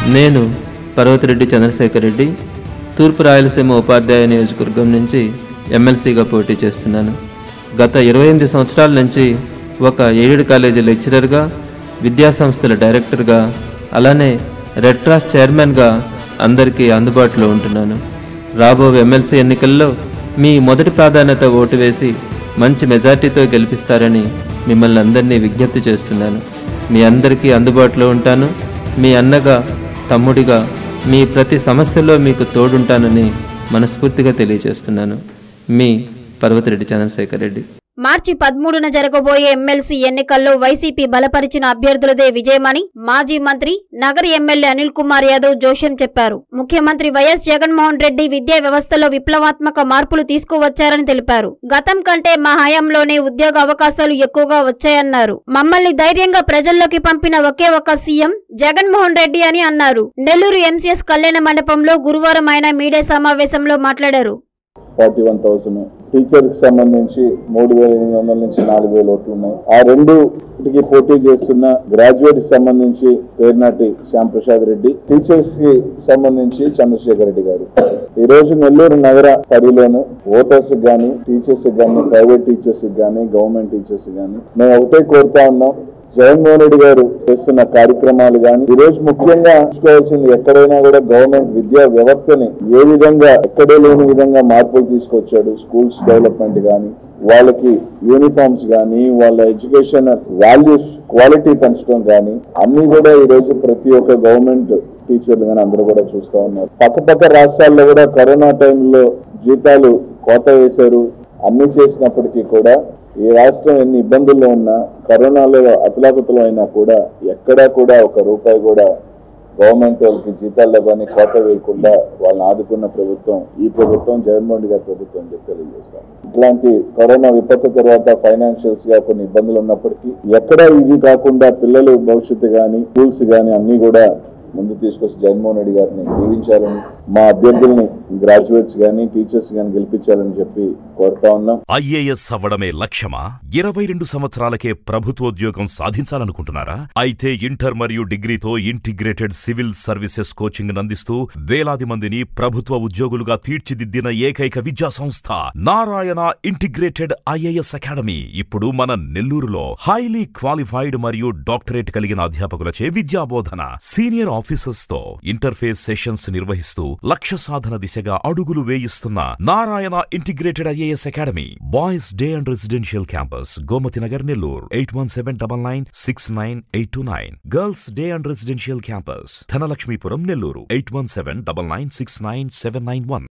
నేను పర్వతిరెడ్డి చంద్రశేఖర్ రెడ్డి తూర్పు రాయలసీమ ఉపాధ్యాయ నియోజకవర్గం నుంచి ఎమ్మెల్సీగా పోటీ చేస్తున్నాను గత ఇరవై ఎనిమిది సంవత్సరాల నుంచి ఒక ఎయిడెడ్ కాలేజీ లెక్చరర్గా విద్యాసంస్థల డైరెక్టర్గా అలానే రెడ్ క్రాస్ చైర్మన్గా అందరికీ అందుబాటులో ఉంటున్నాను రాబో ఎమ్మెల్సీ ఎన్నికల్లో మీ మొదటి ప్రాధాన్యత ఓటు వేసి మంచి మెజార్టీతో గెలిపిస్తారని మిమ్మల్ని అందరినీ విజ్ఞప్తి చేస్తున్నాను మీ అందరికీ అందుబాటులో ఉంటాను మీ అన్నగా తమ్ముడిగా మీ ప్రతి సమస్యలో మీకు తోడుంటానని మనస్ఫూర్తిగా తెలియజేస్తున్నాను మీ పర్వతిరెడ్డి చంద్రశేఖర్ రెడ్డి మార్చి పదమూడున జరగబోయే ఎమ్మెల్సీ ఎన్నికల్లో వైసీపీ బలపరిచిన అభ్యర్థులదే విజయమని మాజీ మంత్రి నగర ఎమ్మెల్యే అనిల్ కుమార్ యాదవ్ జోష్యం చెప్పారు ముఖ్యమంత్రి వైఎస్ జగన్మోహన్ రెడ్డి విద్యా వ్యవస్థలో విప్లవాత్మక మార్పులు తీసుకువచ్చారని తెలిపారు గతం కంటే మా హయాంలోనే ఉద్యోగ అవకాశాలు ఎక్కువగా వచ్చాయన్నారు మమ్మల్ని ధైర్యంగా ప్రజల్లోకి పంపిన ఒకే ఒక సీఎం జగన్మోహన్ రెడ్డి అని అన్నారు నెల్లూరు ఎంసీఎస్ కళ్యాణ మండపంలో గురువారం ఆయన మీడియా సమావేశంలో మాట్లాడారు ఫార్టీ వన్ థౌసండ్ టీచర్ కి సంబంధించి మూడు వేల ఎనిమిది వందల నుంచి నాలుగు వేల ఓట్లు ఉన్నాయి ఆ రెండుకి పోటీ చేస్తున్న గ్రాడ్యుయేట్ కి సంబంధించి పేర్నాటి శ్యామ్ ప్రసాద్ రెడ్డి టీచర్స్ కి సంబంధించి చంద్రశేఖర్ రెడ్డి గారు ఈ రోజు నెల్లూరు నగర పరిధిలోను ఓటర్స్ గాని టీచర్స్ గాని ప్రైవేట్ టీచర్స్ గాని గవర్నమెంట్ టీచర్స్ గాని మేము ఒకటే కోరుతా ఉన్నాం జగన్మోహన్ రెడ్డి గారు చేస్తున్న కార్యక్రమాలు కానీ ఈ రోజు ముఖ్యంగా చూసుకోవాల్సింది ఎక్కడైనా కూడా గవర్నమెంట్ విద్యా వ్యవస్థని ఏ విధంగా ఎక్కడే లేని విధంగా మార్పులు తీసుకొచ్చాడు స్కూల్స్ డెవలప్మెంట్ కానీ వాళ్ళకి యూనిఫామ్స్ కానీ వాళ్ళ ఎడ్యుకేషన్ వాల్యూస్ క్వాలిటీ పెంచడం కానీ అన్ని కూడా ఈ రోజు ప్రతి ఒక్క గవర్నమెంట్ టీచర్లు కానీ అందరూ కూడా చూస్తా ఉన్నారు పక్కపక్క రాష్ట్రాల్లో కూడా కరోనా టైంలో జీతాలు కోత వేశారు అన్ని చేసినప్పటికీ కూడా ఈ రాష్ట్రం ఎన్ని ఇబ్బందుల్లో ఉన్నా కరోనాలో అతలాకుతలం అయినా కూడా ఎక్కడా కూడా ఒక రూపాయి కూడా గవర్నమెంట్ వాళ్ళకి జీతాల్లో కానీ కోత వేయకుండా వాళ్ళని ఆదుకున్న ప్రభుత్వం ఈ ప్రభుత్వం జగన్మోహన్ రెడ్డి గారి ప్రభుత్వం అని చెప్పి తెలియజేస్తాం ఇట్లాంటి కరోనా విపత్తు తర్వాత ఫైనాన్షియల్స్ గా కొన్ని ఇబ్బందులు ఉన్నప్పటికీ ఎక్కడా ఇది కాకుండా పిల్లలు భవిష్యత్తు కానీ స్కూల్స్ కానీ అన్ని కూడా ముందు తీసుకొచ్చి జగన్మోహన్ రెడ్డి గారిని దీవించాలని మా అభ్యర్థుల్ని గ్రాడ్యుయేట్స్ కానీ టీచర్స్ కానీ గెలిపించాలని చెప్పి కోరుతా ఉన్నాం ఐఏఎస్ అవ్వడమే లక్ష్యమా ఇరవై రెండు సంవత్సరాలకే ప్రభుత్వోద్యోగం సాధించాలనుకుంటున్నారా అయితే ఇంటర్ మరియు డిగ్రీతో ఇంటిగ్రేటెడ్ సివిల్ సర్వీసెస్ కోచింగ్ అందిస్తూ వేలాది మందిని ప్రభుత్వ ఉద్యోగులుగా తీర్చిదిద్దిన ఏకైక విద్యా సంస్థ నారాయణ ఇంటిగ్రేటెడ్ ఐఏఎస్ అకాడమీ ఇప్పుడు మన నెల్లూరులో హైలీ క్వాలిఫైడ్ మరియు డాక్టరేట్ కలిగిన అధ్యాపకులచే విద్యాబోధన సీనియర్ ఆఫీసర్స్ తో ఇంటర్ఫేస్ సెషన్స్ నిర్వహిస్తూ లక్ష్య సాధన దిశగా అడుగులు వేయిస్తున్న Narayana integrated IAS academy boys day and residential campus Gomathi Nagar Nellore eight one seven double nine six nine eight two nine girls day and residential campus Dhanalakshmipuram Nellore eight one seven double nine six nine seven nine one